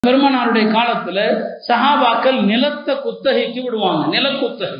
பெருமனாருடைய காலத்துல சஹாபாக்கள் நிலத்தை குத்தகைக்கு விடுவாங்க நிலக்குத்தகை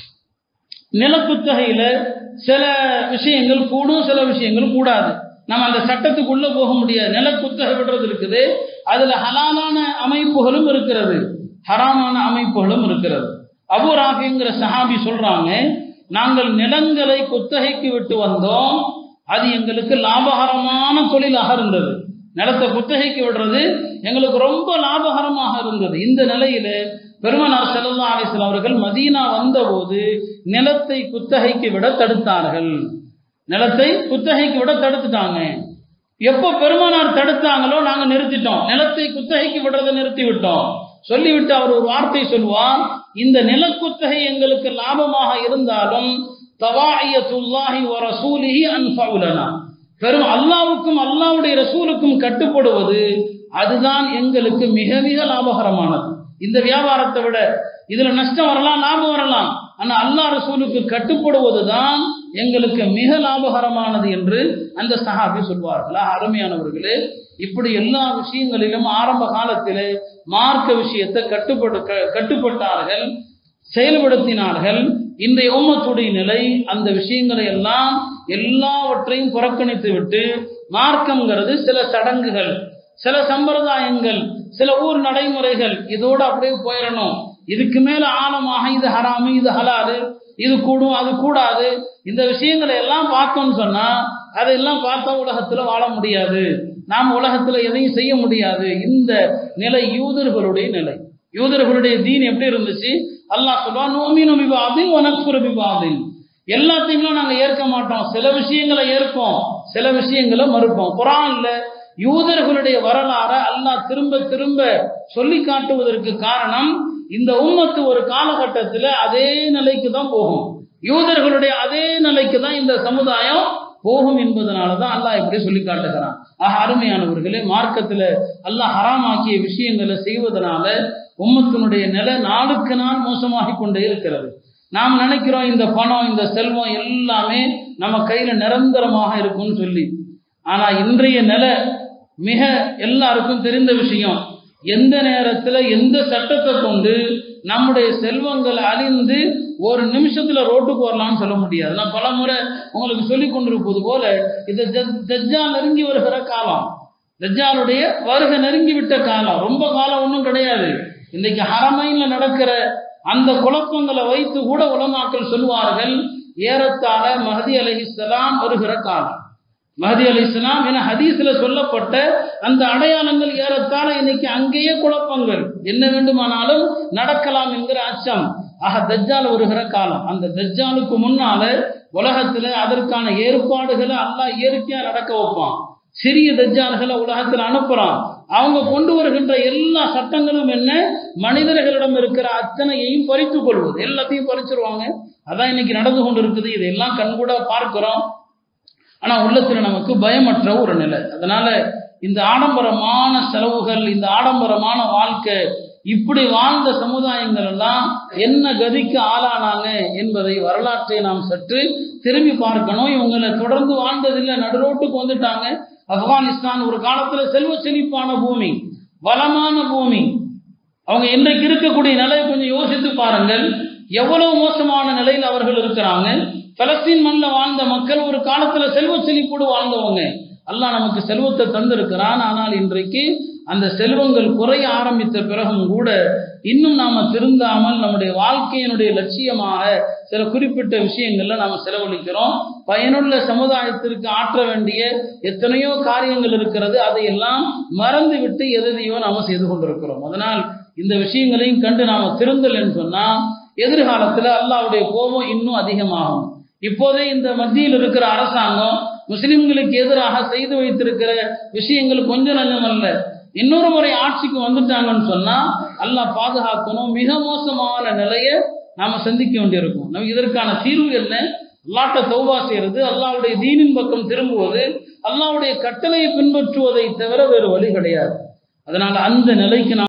நிலக்குத்தகையில சில விஷயங்கள் கூடும் சில விஷயங்கள் கூடாது நம்ம அந்த சட்டத்துக்குள்ள போக முடியாது நிலக்குத்தகை விடுறது இருக்குது அதுல ஹலாலான அமைப்புகளும் இருக்கிறது ஹராமான அமைப்புகளும் இருக்கிறது அபு ராஃபிங்கிற சஹாபி சொல்றாங்க நாங்கள் நிலங்களை குத்தகைக்கு விட்டு வந்தோம் அது எங்களுக்கு லாபகரமான தொழிலாக இருந்தது நிலத்தை குத்தகைக்கு விடுறது எங்களுக்கு ரொம்ப லாபகரமாக இருந்தது இந்த நிலையில பெருமனார் செல்லல்லா அலிஸ்லாம் அவர்கள் மதீனா வந்தபோது நிலத்தை குத்தகைக்கு விட தடுத்தார்கள் நிலத்தை குத்தகைக்கு விட தடுத்துட்டாங்க எப்போ பெருமானார் தடுத்தாங்களோ நாங்க நிறுத்திட்டோம் நிலத்தை குத்தகைக்கு விடுறதை நிறுத்தி விட்டோம் சொல்லிவிட்டு அவர் ஒரு வார்த்தை சொல்வார் இந்த நிலக்குத்தகை எங்களுக்கு லாபமாக இருந்தாலும் தவாயத்துல்லாஹி வ ரசூலிஹி அன்ஃபவுலனா பெரும் அல்லாவுக்கும் அல்லாவுடைய ரசூலுக்கும் கட்டுப்படுவது அதுதான் எங்களுக்கு மிக மிக லாபகரமானது இந்த வியாபாரத்தை விட இதுல நஷ்டம் வரலாம் லாபம் வரலாம் ஆனா அல்லாஹ் ரசூலுக்கு கட்டுப்படுவது தான் எங்களுக்கு மிக லாபகரமானது என்று அந்த சஹாபி சொல்வார்களா அருமையானவர்களே இப்படி எல்லா விஷயங்களிலும் ஆரம்ப காலத்திலே மார்க்க விஷயத்தை கட்டுப்பட்டு கட்டுப்பட்டார்கள் செயல்படுத்தினார்கள் இன்றைய உம்மத்துடைய நிலை அந்த விஷயங்களை எல்லாம் எல்லாவற்றையும் புறக்கணித்து விட்டு மார்க்கம்ங்கிறது சில சடங்குகள் சில சம்பிரதாயங்கள் சில ஊர் நடைமுறைகள் இதோடு அப்படியே போயிடணும் இதுக்கு மேல ஆழமாக இது ஹராமு இது ஹலாலு இது கூடும் அது கூடாது இந்த விஷயங்களை எல்லாம் பார்த்தோம்னு சொன்னா அதையெல்லாம் பார்த்தா உலகத்துல வாழ முடியாது நாம் உலகத்துல எதையும் செய்ய முடியாது இந்த நிலை யூதர்களுடைய நிலை யூதர்களுடைய தீன் எப்படி இருந்துச்சு அல்லாஹ் சொல்லுவான் நோமி நோமி பாதின் உனக்குற பிபாதின் எல்லாத்தையுமே நாங்க ஏற்க மாட்டோம் சில விஷயங்களை ஏற்போம் சில விஷயங்களை மறுப்போம் குரான்ல யூதர்களுடைய வரலாற அல்லாஹ் திரும்ப திரும்ப சொல்லி காட்டுவதற்கு காரணம் இந்த உம்மத்து ஒரு காலகட்டத்தில் அதே நிலைக்கு தான் போகும் யூதர்களுடைய அதே நிலைக்கு தான் இந்த சமுதாயம் போகும் என்பதனால தான் அல்லாஹ் இப்படி சொல்லி காட்டுகிறான் ஆக அருமையானவர்களே மார்க்கத்தில் அல்லாஹ் ஹராமாக்கிய விஷயங்களை செய்வதனால உம்மத்தினுடைய நிலை நாளுக்கு நாள் மோசமாகி கொண்டே இருக்கிறது நாம் நினைக்கிறோம் இந்த பணம் இந்த செல்வம் எல்லாமே நம்ம கையில நிரந்தரமாக இருக்கும்னு சொல்லி ஆனா இன்றைய நிலை மிக எல்லாருக்கும் தெரிந்த விஷயம் எந்த நேரத்துல எந்த சட்டத்தை கொண்டு நம்முடைய செல்வங்கள் அழிந்து ஒரு நிமிஷத்துல ரோட்டுக்கு வரலாம்னு சொல்ல முடியாது நான் பல முறை உங்களுக்கு சொல்லி கொண்டிருப்பது போல இது தஜ்ஜால் நெருங்கி வருகிற காலம் தஜ்ஜாலுடைய வருகை நெருங்கி விட்ட காலம் ரொம்ப காலம் ஒன்றும் கிடையாது இன்னைக்கு ஹரமைன்ல நடக்கிற அந்த குழப்பங்களை வைத்து கூட உலமாக்கள் சொல்வார்கள் ஏறத்தாழ மஹதி அலஹிஸ்லாம் வருகிற காலம் மஹதி அலி இஸ்லாம் என ஹதீஸ்ல சொல்லப்பட்ட அந்த அடையாளங்கள் ஏறத்தாழ இன்னைக்கு அங்கேயே குழப்பங்கள் என்ன வேண்டுமானாலும் நடக்கலாம் என்கிற அச்சம் ஆக தஜ்ஜால் வருகிற காலம் அந்த தஜ்ஜாலுக்கு முன்னால உலகத்துல அதற்கான ஏற்பாடுகளை அல்லாஹ் இயற்கையா நடக்க வைப்பான் சிறிய தஜ்ஜால்களை உலகத்தில் அனுப்புறான் அவங்க கொண்டு வருகின்ற எல்லா சட்டங்களும் என்ன மனிதர்களிடம் இருக்கிற அத்தனையையும் பறித்து கொள்வது எல்லாத்தையும் பறிச்சிருவாங்க அதான் இன்னைக்கு நடந்து கொண்டு இருக்குது இதெல்லாம் கண்கூட பார்க்கிறோம் ஆனா உள்ளத்துல நமக்கு பயமற்ற ஒரு நிலை அதனால இந்த ஆடம்பரமான செலவுகள் இந்த ஆடம்பரமான வாழ்க்கை இப்படி வாழ்ந்த சமுதாயங்கள் எல்லாம் என்ன கதிக்கு ஆளானாங்க என்பதை வரலாற்றை நாம் சற்று திரும்பி பார்க்கணும் இவங்களை தொடர்ந்து வாழ்ந்ததில்லை நடுரோட்டுக்கு வந்துட்டாங்க ஆப்கானிஸ்தான் ஒரு காலத்துல செல்வ செழிப்பான பூமி வளமான பூமி அவங்க இன்றைக்கு இருக்கக்கூடிய நிலையை கொஞ்சம் யோசித்து பாருங்கள் எவ்வளவு மோசமான நிலையில் அவர்கள் இருக்கிறாங்க பலஸ்தீன் மண்ணில் வாழ்ந்த மக்கள் ஒரு காலத்துல செல்வ செழிப்போடு வாழ்ந்தவங்க அல்லாஹ் நமக்கு செல்வத்தை தந்திருக்கிறான் ஆனால் இன்றைக்கு அந்த செல்வங்கள் குறைய ஆரம்பித்த பிறகும் கூட இன்னும் நாம திருந்தாமல் நம்முடைய வாழ்க்கையினுடைய லட்சியமாக சில குறிப்பிட்ட விஷயங்கள்ல நாம செலவழிக்கிறோம் பயனுள்ள சமுதாயத்திற்கு ஆற்ற வேண்டிய எத்தனையோ காரியங்கள் இருக்கிறது அதையெல்லாம் மறந்து விட்டு எதையோ நாம செய்து கொண்டிருக்கிறோம் அதனால் இந்த விஷயங்களையும் கண்டு நாம திருந்தல் என்று சொன்னா எதிர்காலத்துல அல்லாவுடைய கோபம் இன்னும் அதிகமாகும் இப்போதே இந்த மத்தியில் இருக்கிற அரசாங்கம் முஸ்லிம்களுக்கு எதிராக செய்து வைத்திருக்கிற விஷயங்கள் கொஞ்சம் நஞ்சம் அல்ல இன்னொரு முறை ஆட்சிக்கு வந்துட்டாங்கன்னு சொன்னா அல்லாஹ் பாதுகாக்கணும் மிக மோசமான நிலையை நாம சந்திக்க வேண்டியிருக்கும் நம்ம இதற்கான தீர்வு என்ன அல்லாட்ட தௌபா செய்யறது அல்லாவுடைய தீனின் பக்கம் திரும்புவது அல்லாவுடைய கட்டளையை பின்பற்றுவதை தவிர வேறு வழி கிடையாது அதனால அந்த நிலைக்கு நாம்